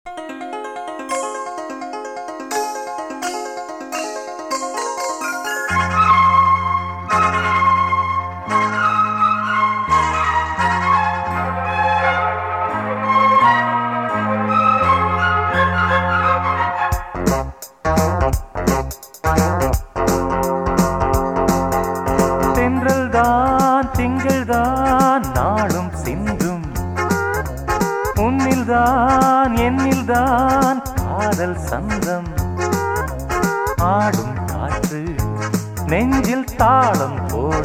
தென்றல் தான் திங்கள் தான் நாளும் சிந்தும் உன்னில் தான் என்னில் தான் காதல் சந்தம் ஆடும் காற்று நெஞ்சில் தாளம் போட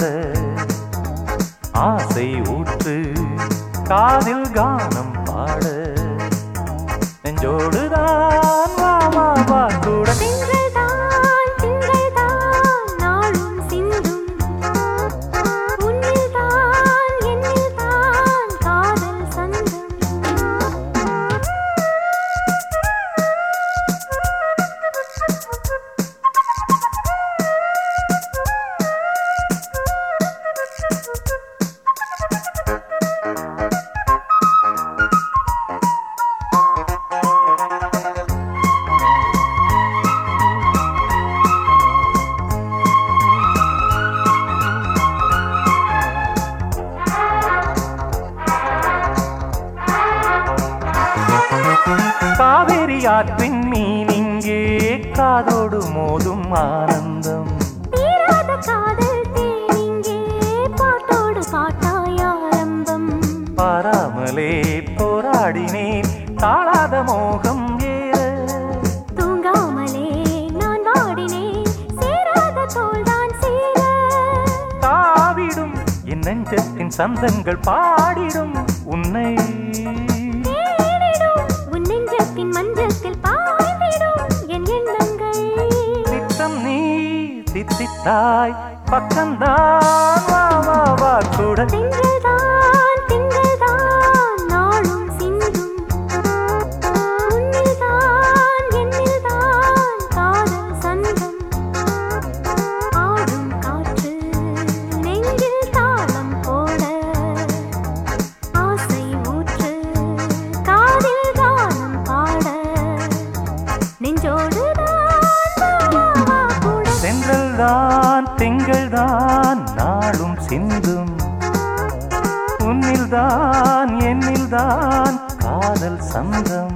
ஆசை ஊற்று காதில் கானம் பாட நெஞ்சோடுதான் வா வா வா கூட திங்கள்தான் திங்கள்தான் நாளும் சிந்தும் உன்னில்தான் என்னில்தான் காதல் சந்தம் காவேரி ஆற்றின் மீன் இங்கே காதோடு மோதும் ஆனந்தம் தீராத காதல் தேனிங்கே பாட்டோடு பாட்டாய் ஆரம்பம் பாராமலே போராடினேன் தாழாத மோகம் ஏற தூங்காமலே நான் வாடினேன் சேராத தோல்தான் சேர தாவிடும் என் நெஞ்சத்தின் சந்தங்கள் பாடிடும் உன்னை தேடிடும் உன் நெஞ்சத்தின் மஞ்சத்தில் பாய்ந்திடும் என் எண்ணங்கள் திட்டம் நீ தித்தித்தாய் பக்கம்தான் வா வா வா கூட திங்கள்தான் திங்கள்தான் நாளும் சிந்தும் உன்னில்தான் என்னில்தான் காதல் சந்தம் ஆடும் காற்று நெஞ்சில் தாளம் போட ஆசை ஊற்று காதில் கானம் பாட நெஞ்சோடுதான் வா, வா, கூட சென்றல் தான் திங்கள் தான் நாளும் சிந்தும் உன்னில் தான் என்னில் தான் காதல் சந்தம்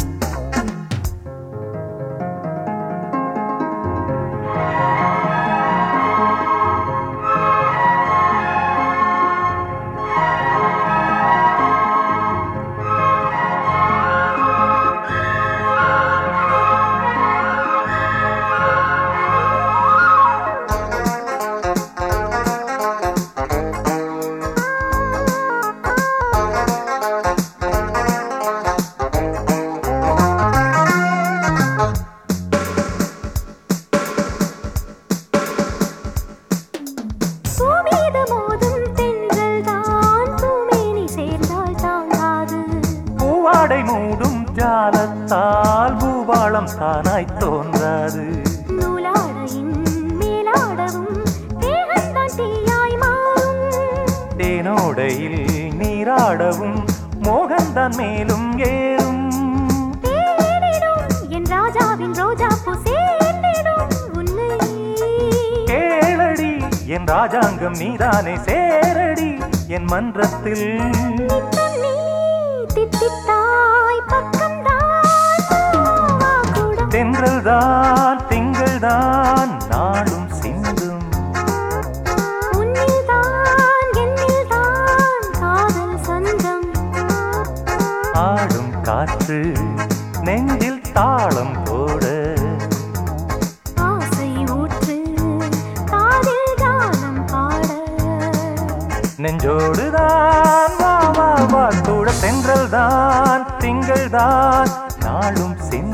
பூமீது மோதும் தென்றல் தான் பூமேனி சேர்ந்தால் தாங்காது பூவாடை மூடும் ஜாலத்தால் பூபாளம் தானாய் தோன்றாது நூலாடையின் மேலாடவும் தேகந்தான் தீயாய் மாறும் தேனோடையில் நீராடவும் மோகன்தான் மேலும் ஏறும் தேடிடும் என் ராஜாவின் ரோஜா பூ சேர்ந்திடும் உன்னை கேளடி என் ராஜாங்கம் நீதானே சேரடி என் மன்றத்தில் நித்தம் நீ தித்தித்தாய் பக்கம்தான் வா கூட தென்றல் தான் திங்கள் தான் நாளும் சிந்தும் உன்னில்தான் என்னில்தான் காதல் சந்தம் ஆடும் காற்று நெஞ்சில் தாளம் போட ஆசை ஊற்று காதில் கானம் பாட நெஞ்சோடுதான் வா வா வா கூட தென்றல் தான் திங்கள் தான் நாளும் சிந்தும்